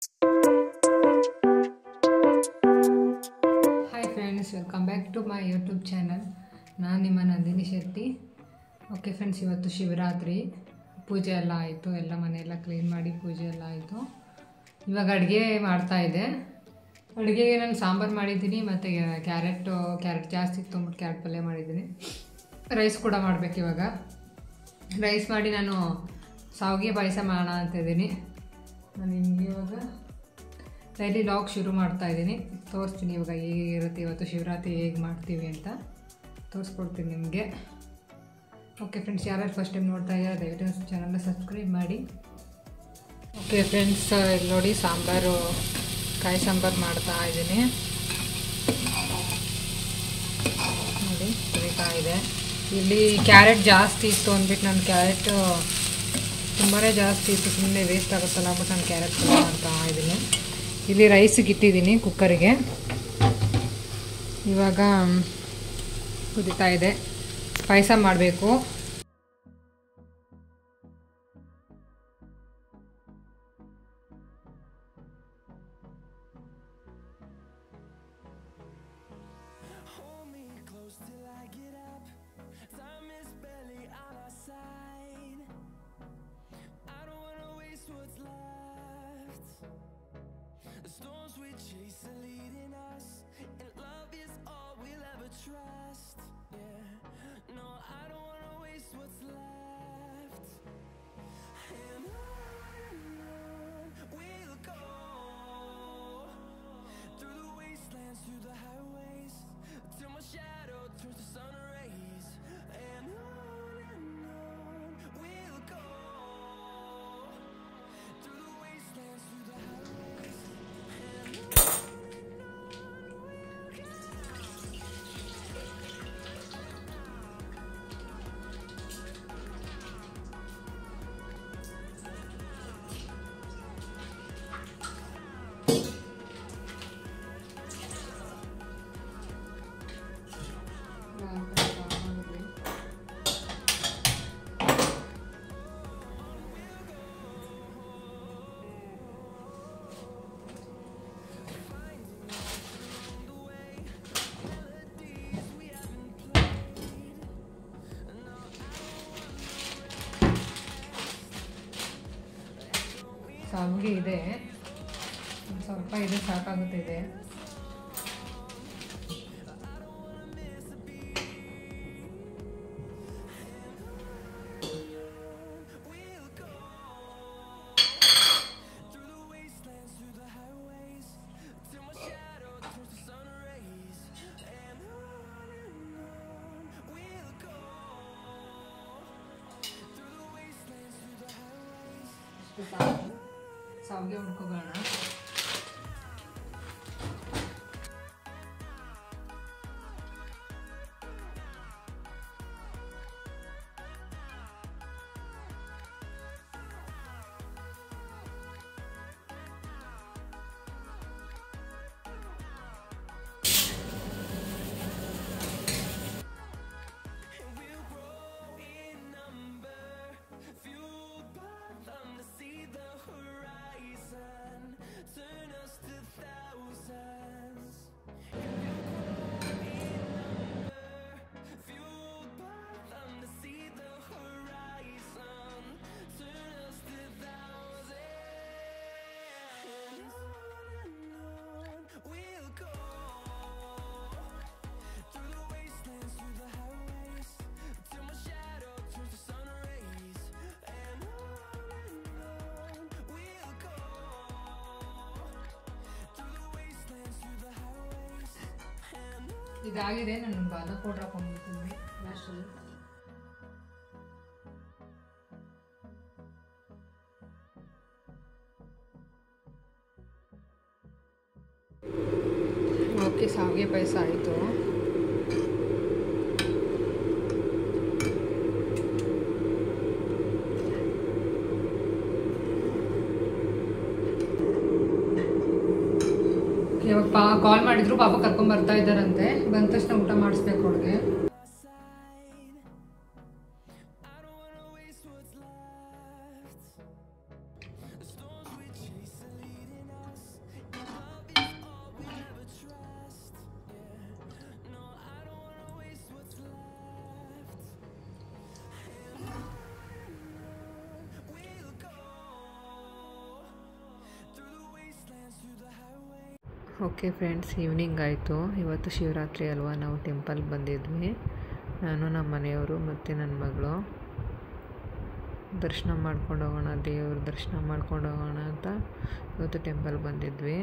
Hi friends welcome back to my YouTube channel ನಾನು ನಿಮ್ಮ Nandini Shetty okay friends ಇವತ್ತು ಶಿವರಾತ್ರಿ ಪೂಜೆ ಎಲ್ಲ ಆಯಿತು ಎಲ್ಲ ಮನೆಯೆಲ್ಲ ಕ್ಲೀನ್ ಮಾಡಿ ಪೂಜೆ ಎಲ್ಲ ಆಯಿತು ಇವಾಗ ಅಡುಗೆ ಮಾಡ್ತಾಯಿದ್ದೆ ಅಡುಗೆಗೆ ನಾನು ಸಾಂಬಾರು ಮಾಡಿದ್ದೀನಿ ಮತ್ತು ಕ್ಯಾರೆಟು ಕ್ಯಾರೆಟ್ ಜಾಸ್ತಿ ಇತ್ತು ಅಂದ್ಬಿಟ್ಟು ಕ್ಯಾರೆಟ್ ಪಲ್ಯ ಮಾಡಿದ್ದೀನಿ ರೈಸ್ ಕೂಡ ಮಾಡಬೇಕು ಇವಾಗ ರೈಸ್ ಮಾಡಿ ನಾನು ಸಾವಿಗೆ ಪಾಯಸ ಮಾಡೋಣ ಅಂತಿದ್ದೀನಿ ನಾನು ನಿಮಗೆ ಇವಾಗ ಡೈಲಿ ಲಾಗ್ ಶುರು ಮಾಡ್ತಾ ಇದ್ದೀನಿ ತೋರಿಸ್ತೀನಿ ಇವಾಗ ಹೇಗಿರುತ್ತೆ ಇವತ್ತು ಶಿವರಾತ್ರಿ ಹೇಗೆ ಮಾಡ್ತೀವಿ ಅಂತ ತೋರಿಸ್ಕೊಡ್ತೀನಿ ನಿಮಗೆ ಓಕೆ ಫ್ರೆಂಡ್ಸ್ ಯಾರ್ಯಾರು ಫಸ್ಟ್ ಟೈಮ್ ನೋಡ್ತಾ ಇದ್ದಾರೆ ದಯವಿಟ್ಟು ಚಾನಲ್ನ ಸಬ್ಸ್ಕ್ರೈಬ್ ಮಾಡಿ ಓಕೆ ಫ್ರೆಂಡ್ಸ್ ಇಲ್ಲಿ ನೋಡಿ ಸಾಂಬಾರು ಕಾಯಿ ಸಾಂಬಾರು ಮಾಡ್ತಾ ಇದ್ದೀನಿ ನೋಡಿ ಕುರಿತಾ ಇದೆ ಇಲ್ಲಿ ಕ್ಯಾರೆಟ್ ಜಾಸ್ತಿ ಇತ್ತು ಅಂದ್ಬಿಟ್ಟು ನಾನು ಕ್ಯಾರೆಟ್ ತುಂಬಾ ಜಾಸ್ತಿ ಇತ್ತು ಸುಮ್ಮನೆ ವೇಸ್ಟ್ ಆಗುತ್ತಲ್ಲ ಅಂದ್ಬಿಟ್ಟು ನಾನು ಕ್ಯಾರೆಟ್ ಫ್ರೈ ಮಾಡ್ತಾ ಇದ್ದೀನಿ ಇಲ್ಲಿ ರೈಸಿಗೆ ಇಟ್ಟಿದ್ದೀನಿ ಕುಕ್ಕರಿಗೆ ಇವಾಗ ಕುದೀತಾ ಇದೆ ಪಾಯಸ ಮಾಡಬೇಕು Hold me close till I get up. Time is barely on our side. I don't wanna waste what's left. The storms we chase are leading us, and love is all we'll ever trust. Yeah, no, I don't wanna waste what's left. And on and on we'll go through the wastelands, through the highways, till my shadow turns to sun rays. And on and on we'll go through the wastelands, through the highways. And on and on ಸಾವಿಗೆ ಇದೆ ಒಂದ್ ಸ್ವಲ್ಪ ಇದೆ ಸಾಕಾಗುತ್ತೆ ಇದೆ We'll go through the wastelands, through the highways, till my shadow turns to sun rays. And on and on we'll go through the wastelands, through the highways. ಇಷ್ಟು ಸಾಕು ಸಾವಿಗೆ ಹುಡ್ಕೋಗೋಣ And we'll grow in number, fueled by them to see the horizon, turn us to thousands. And we'll grow in number, fueled by them to see the horizon, turn us to thousands. And on and on we'll go. Through the wastelands, through the highways, till my shadow turns to sun rays. And on and on we'll go. Through the wastelands, through the highways, and on. ಇದಾಗಿದೆ ನಾನು ಬಾದ powder ಹಾಕೊಂಡ್ಬಿಡ್ತೀನಿ ಲಾಸ್ಟಲ್ಲಿ okay ಸಾವಿಗೆ ಪಾಯಸ ಆಯಿತು ಇವಾಗ ಪಾ ಕಾಲ್ ಮಾಡಿದ್ರು ಪಾಪ ಕರ್ಕೊಂಡ್ ಬರ್ತಾ ಇದ್ದಾರಂತೆ ಬಂದ ತಕ್ಷಣ ಊಟ ಮಾಡಿಸ್ಬೇಕು ಅವ್ಳಿಗೆ side. I don't wanna waste what's left. The storms we chase are leading okay friends evening ಆಯಿತು ಇವತ್ತು ಶಿವರಾತ್ರಿ ಅಲ್ವಾ ನಾವು ಟೆಂಪಲ್ಗೆ ಬಂದಿದ್ವಿ ನಾನು ನಮ್ಮ ಮನೆಯವರು ಮತ್ತು ನನ್ನ ಮಗಳು ದರ್ಶನ ಮಾಡ್ಕೊಂಡು ಹೋಗೋಣ ದೇವ್ರ ದರ್ಶನ ಮಾಡ್ಕೊಂಡು ಹೋಗೋಣ ಅಂತ ಇವತ್ತು ಟೆಂಪಲ್ ಬಂದಿದ್ವಿ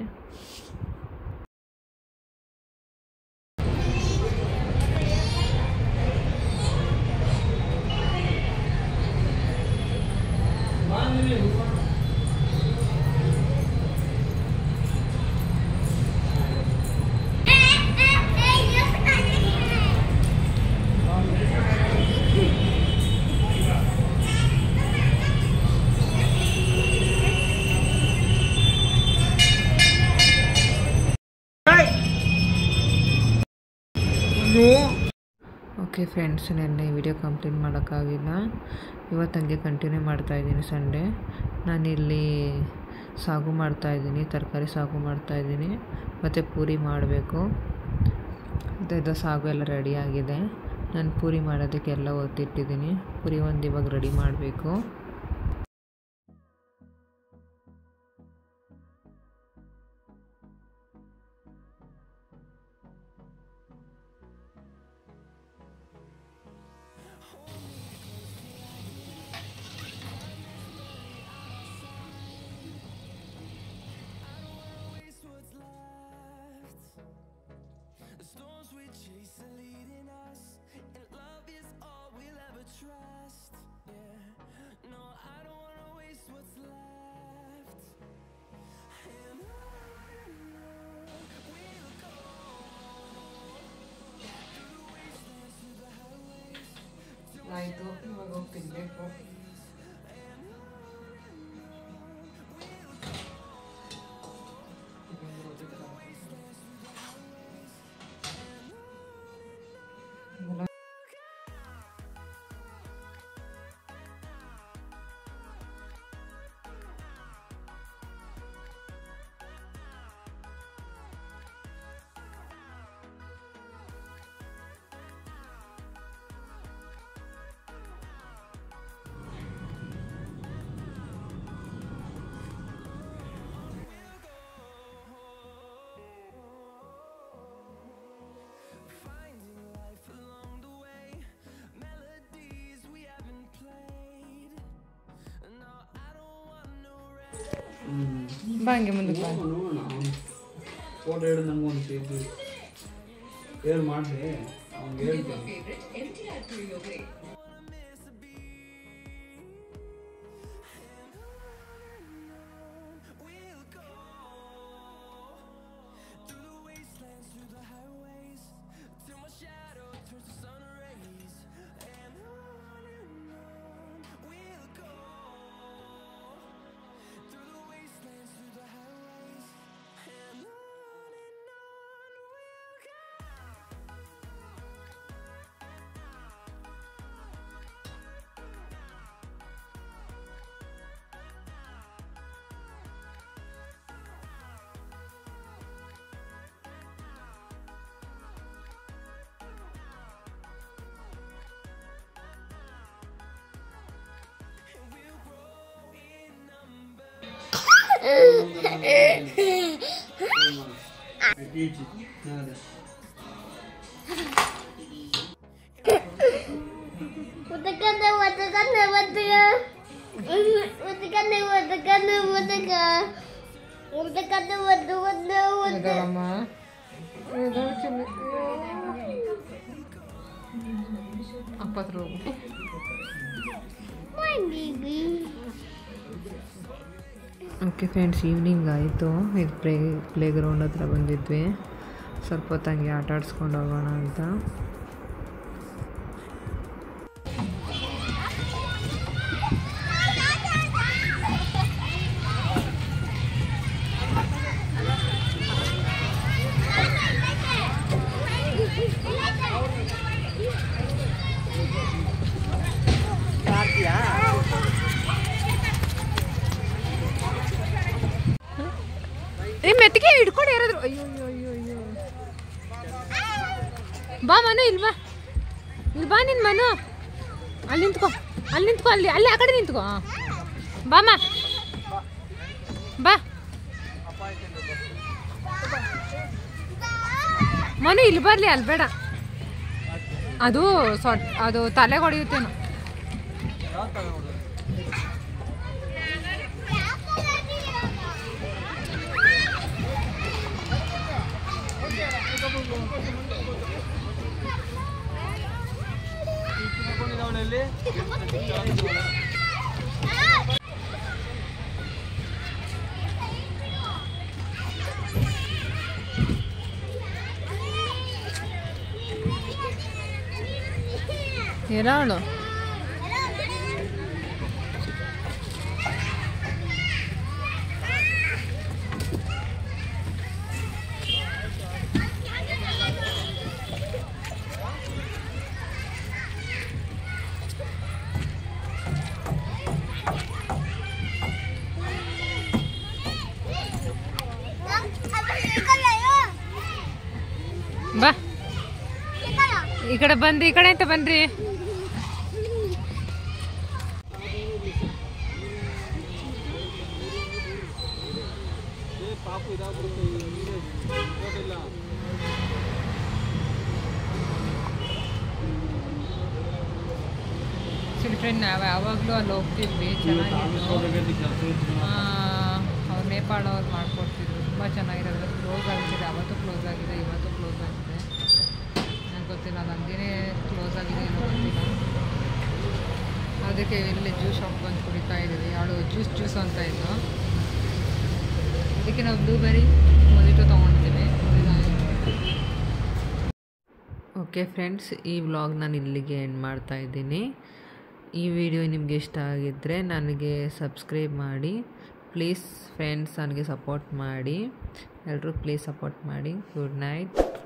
ಓಕೆ ಫ್ರೆಂಡ್ಸ್ ನೆನ್ನೆ ವಿಡಿಯೋ ಕಂಪ್ಲೀಟ್ ಮಾಡೋಕ್ಕಾಗಿಲ್ಲ ಇವತ್ತು ಹಂಗೆ ಕಂಟಿನ್ಯೂ ಮಾಡ್ತಾಯಿದ್ದೀನಿ ಸಂಡೇ ನಾನಿಲ್ಲಿ ಸಾಗು ಮಾಡ್ತಾಯಿದ್ದೀನಿ ತರಕಾರಿ ಸಾಗು ಮಾಡ್ತಾಯಿದ್ದೀನಿ ಮತ್ತು ಪೂರಿ ಮಾಡಬೇಕು ಇದು ಸಾಗು ಎಲ್ಲ ರೆಡಿ ಆಗಿದೆ ನಾನು ಪೂರಿ ಮಾಡೋದಕ್ಕೆ ಎಲ್ಲ ಒತ್ತಿಟ್ಟಿದ್ದೀನಿ ಪೂರಿ ಒಂದು ಇವಾಗ ರೆಡಿ ಮಾಡಬೇಕು waste what's left. The storms we chase are leading us, and love is all we'll ever trust. Yeah, no, I don't wanna waste what's left. And on we'll go through the wastelands, through the highways. ಆಯಿತು ಇವಾಗ ಹೋಗಿ ತಿನ್ನಬೇಕು Finding life along the way, melodies we haven't played. No, I don't want no rest. ಬಾ ಹಂಗೆ ಮುಂದಕ್ಕೆ ಬಾ ನೋಡೋಣ photo ಹಿಡಿದು ನಂಗೆ ಒಂದು ಇದು ಹೇಳಿ ಮಾಡ್ರಿ ಅವ್ನಿಗೆ ಹೇಳ್ತೇನೆ We'll go through the wastelands, through the highways, till my shadow turns to sun rays. And on and on we'll go through the wastelands, through the highways, and on and on we'll go. And we'll grow in number. ಟೀಚಿ ಅದೇ Utakana, utakana, utaka. Utakana, utakana, utaka. Utakana, utakana, utaka. ಇದಾವಮ್ಮ ಇದಾವ ಚಿನ್ನ ಅಪ್ಪ ಹತ್ರ ಹೋಗು My baby. Okay friends evening ಆಯಿತು ಇದು play play ground ಹತ್ರ ಬಂದಿದ್ವಿ ಸ್ವಲ್ಪ ಹೊತ್ತು ಹಂಗೆ ಆಟ ಆಡಿಸ್ಕೊಂಡು ಹೋಗೋಣ ಅಂತ ಏ ಮೆತ್ತಿಗೆ ಹಿಡ್ಕೊಂಡು ಯಾರಾದ್ರು ಅಯ್ಯೋ ಅಯ್ಯೋ ಅಯ್ಯೋ ಅಯ್ಯೋ ಬಾ ಮನು ಇಲ್ಲಿ ಬಾ ಇಲ್ಲಿ ಬಾ ನಿನ್ ಮನು ಅಲ್ಲಿ ನಿಂತ್ಕೋ ಅಲ್ಲಿ ನಿಂತ್ಕೋ ಅಲ್ಲಿ ಅಲ್ಲಿ ಆ ಕಡೆ ನಿಂತ್ಕೋ ಹಾಂ ಬಾಮ್ಮ ಬಾ ಮನು ಇಲ್ಲಿ ಬರಲಿ ಅಲ್ಲಿ ಬೇಡ ಅದು ಸೊಟ್ ಅದು ತಲೆ ಹೊಡೆಯುತ್ತೇನು ಹೇಳೋಳು ಬಾ ಈ ಕಡೆ ಬಂದ್ರಿ ಈ ಕಡೆ ಅಂತ ಬನ್ರಿ ಸರಿ ಫ್ರೆಂಡ್ ನಾವು ಯಾವಾಗಲೂ ಅಲ್ಲಿ ಹೋಗ್ತಿದ್ವಿ ಚೆನ್ನಾಗಿತ್ತು ಅವ್ರು ನೇಪಾಳ ಅವ್ರು ಮಾಡ್ಕೊಡ್ತಿದ್ರು ತುಂಬ ಚೆನ್ನಾಗಿರೋದು ಕ್ಲೋಸ್ ಆಗಿದೆ ಅವತ್ತು ಕ್ಲೋಸ್ ಆಗಿದೆ ಇವತ್ತು ಕ್ಲೋಸ್ ಆಗಿದೆ ನಂಗೆ ಗೊತ್ತಿಲ್ಲ ನಂದಿನೇ ಕ್ಲೋಸ್ ಆಗಿದೆ ಏನೋ ಗೊತ್ತಿಲ್ಲ ಅದಕ್ಕೆ ಇಲ್ಲಿ ಜ್ಯೂಸ್ ಶಾಪ್ ಬಂದು ಕುಡಿತಾ ಇದ್ದೀವಿ ಅವಳು ಜ್ಯೂಸ್ ಜ್ಯೂಸ್ ಅಂತ ಇದ್ದು ಅದಕ್ಕೆ ನಾವು ಬ್ಲೂಬೆರಿ ಮೊಜಿಟೋ ತೊಗೊಂಡಿದ್ದೀವಿ ಓಕೆ ಫ್ರೆಂಡ್ಸ್ ಈ ವ್ಲಾಗ್ ನಾನು ಇಲ್ಲಿಗೆ ಎಂಡ್ ಮಾಡ್ತಾ ಇದ್ದೀನಿ ಈ ವಿಡಿಯೋ ನಿಮಗೆ ಇಷ್ಟ ಆಗಿದ್ದರೆ ನನಗೆ ಸಬ್ಸ್ಕ್ರೈಬ್ ಮಾಡಿ ಪ್ಲೀಸ್ ಫ್ರೆಂಡ್ಸ್ ನನಗೆ ಸಪೋರ್ಟ್ ಮಾಡಿ ಎಲ್ಲರೂ ಪ್ಲೀಸ್ ಸಪೋರ್ಟ್ ಮಾಡಿ ಗುಡ್ ನೈಟ್